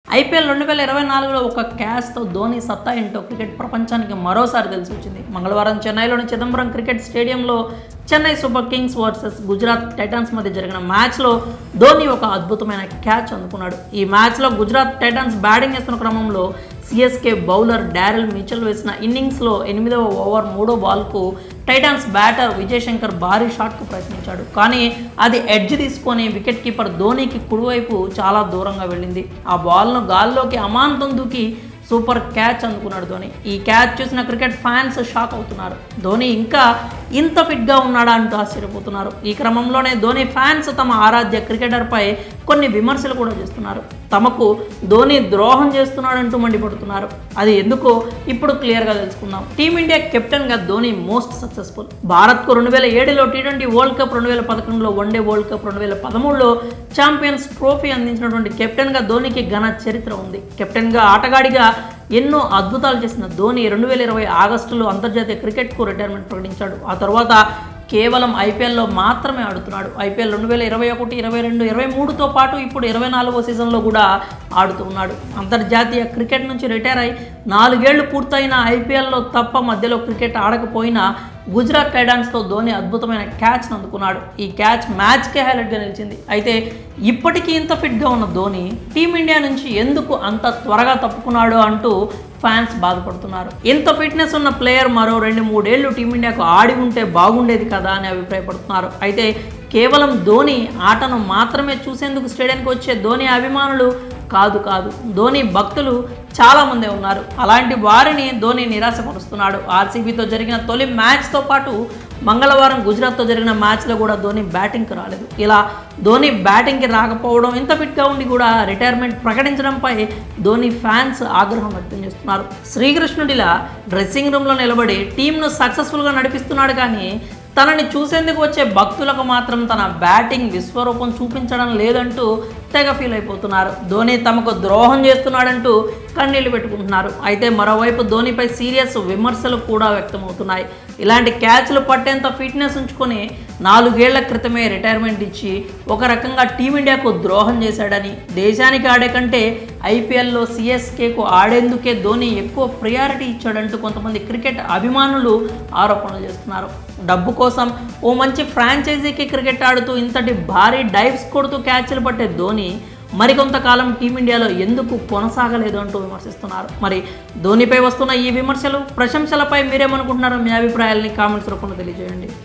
IPL రెండు వేల ఇరవై నాలుగులో ఒక క్యాచ్తో ధోని సత్తా ఏంటో క్రికెట్ ప్రపంచానికి మరోసారి తెలిసి వచ్చింది మంగళవారం చెన్నైలోని చిదంబరం క్రికెట్ స్టేడియంలో Chennai Super Kings versus Gujarat Titans మధ్య జరిగిన మ్యాచ్లో ధోని ఒక అద్భుతమైన క్యాచ్ అందుకున్నాడు ఈ మ్యాచ్లో గుజరాత్ టైటాన్స్ బ్యాటింగ్ చేస్తున్న క్రమంలో సిఎస్కే బౌలర్ డారెల్ మిచెల్ వేసిన ఇన్నింగ్స్లో ఎనిమిదవ ఓవర్ మూడో బాల్కు టైటాన్స్ బ్యాటర్ విజయ్ శంకర్ భారీ షాట్కు ప్రయత్నించాడు కానీ అది ఎడ్జ్ తీసుకొని వికెట్ కీపర్ ధోనికి కుడివైపు చాలా దూరంగా వెళ్ళింది ఆ బాల్ను గాల్లోకి అమాంతం దూకి సూపర్ క్యాచ్ అందుకున్నాడు ధోని ఈ క్యాచ్ చూసిన క్రికెట్ ఫ్యాన్స్ షాక్ అవుతున్నారు ధోని ఇంకా ఇంత ఫిట్గా ఉన్నాడా అంటూ ఆశ్చర్యపోతున్నారు ఈ క్రమంలోనే ధోని ఫ్యాన్స్ తమ ఆరాధ్య క్రికెటర్పై కొన్ని విమర్శలు కూడా చేస్తున్నారు తమకు ధోని ద్రోహం చేస్తున్నాడంటూ మండిపడుతున్నారు అది ఎందుకో ఇప్పుడు క్లియర్గా తెలుసుకుందాం టీమిండియా కెప్టెన్గా ధోని మోస్ట్ సక్సెస్ఫుల్ భారత్కు రెండు వేల ఏడులో టీ ట్వంటీ వరల్డ్ కప్ రెండు వేల పదకొండులో వన్డే వరల్డ్ కప్ రెండు వేల పదమూడులో ఛాంపియన్స్ ట్రోఫీ అందించినటువంటి కెప్టెన్గా ధోనికి ఘన చరిత్ర ఉంది కెప్టెన్గా ఆటగాడిగా ఎన్నో అద్భుతాలు చేసిన ధోని రెండు వేల ఇరవై ఆగస్టులో అంతర్జాతీయ క్రికెట్కు రిటైర్మెంట్ ప్రకటించాడు ఆ తర్వాత కేవలం ఐపీఎల్లో మాత్రమే ఆడుతున్నాడు ఐపీఎల్ రెండు వేల ఇరవై ఒకటి ఇరవై రెండు ఇరవై మూడుతో పాటు ఇప్పుడు ఇరవై నాలుగో సీజన్లో కూడా ఆడుతూ ఉన్నాడు అంతర్జాతీయ క్రికెట్ నుంచి రిటైర్ అయి నాలుగేళ్లు పూర్తయిన ఐపీఎల్లో తప్ప మధ్యలో క్రికెట్ ఆడకపోయినా గుజరాత్ టైటాన్స్తో ధోని అద్భుతమైన క్యాచ్ను అందుకున్నాడు ఈ క్యాచ్ మ్యాచ్కే హైలైట్గా నిలిచింది అయితే ఇప్పటికీ ఇంత ఫిట్గా ఉన్న ధోని టీమిండియా నుంచి ఎందుకు అంత త్వరగా తప్పుకున్నాడు అంటూ ఫ్యాన్స్ బాధపడుతున్నారు ఇంత ఫిట్నెస్ ఉన్న ప్లేయర్ మరో రెండు మూడేళ్లు టీమిండియాకు ఆడి ఉంటే బాగుండేది కదా అని అభిప్రాయపడుతున్నారు అయితే కేవలం ధోని ఆటను మాత్రమే చూసేందుకు స్టేడియానికి వచ్చే ధోని అభిమానులు కాదు కాదు ధోని భక్తులు చాలామంది ఉన్నారు అలాంటి వారిని ధోని నిరాశపరుస్తున్నాడు ఆర్సీబీతో జరిగిన తొలి మ్యాచ్తో పాటు మంగళవారం గుజరాత్తో జరిగిన మ్యాచ్లో కూడా ధోని బ్యాటింగ్కి రాలేదు ఇలా ధోని బ్యాటింగ్కి రాకపోవడం ఇంత ఫిట్గా ఉండి కూడా రిటైర్మెంట్ ప్రకటించడంపై ధోని ఫ్యాన్స్ ఆగ్రహం వ్యక్తం చేస్తున్నారు శ్రీకృష్ణుడిలా డ్రెస్సింగ్ రూమ్లో నిలబడి టీంను సక్సెస్ఫుల్గా నడిపిస్తున్నాడు కానీ తనని చూసేందుకు వచ్చే భక్తులకు మాత్రం తన బ్యాటింగ్ విశ్వరూపం చూపించడం లేదంటూ తెగ ఫీల్ అయిపోతున్నారు ధోని తమకు ద్రోహం చేస్తున్నాడంటూ కన్నీళ్లు పెట్టుకుంటున్నారు అయితే మరోవైపు ధోనిపై సీరియస్ విమర్శలు కూడా వ్యక్తమవుతున్నాయి ఇలాంటి క్యాచ్లు పట్టేంత ఫిట్నెస్ ఉంచుకొని నాలుగేళ్ల క్రితమే రిటైర్మెంట్ ఇచ్చి ఒక రకంగా టీమిండియాకు ద్రోహం చేశాడని దేశానికి ఆడే కంటే ఐపీఎల్లో సిఎస్కేకు ఆడేందుకే ధోని ఎక్కువ ప్రియారిటీ ఇచ్చాడంటూ కొంతమంది క్రికెట్ అభిమానులు ఆరోపణలు చేస్తున్నారు డబ్బు కోసం ఓ మంచి ఫ్రాంచైజీకి క్రికెట్ ఆడుతూ ఇంతటి భారీ డైవ్స్ కొడుతూ క్యాచ్లు పట్టే ధోని మరికొంతకాలం టీమిండియాలో ఎందుకు కొనసాగలేదు అంటూ విమర్శిస్తున్నారు మరి ధోనిపై వస్తున్న ఈ విమర్శలు ప్రశంసలపై మీరేమనుకుంటున్నారో మీ అభిప్రాయాల్ని కామెంట్స్ రూపంలో తెలియజేయండి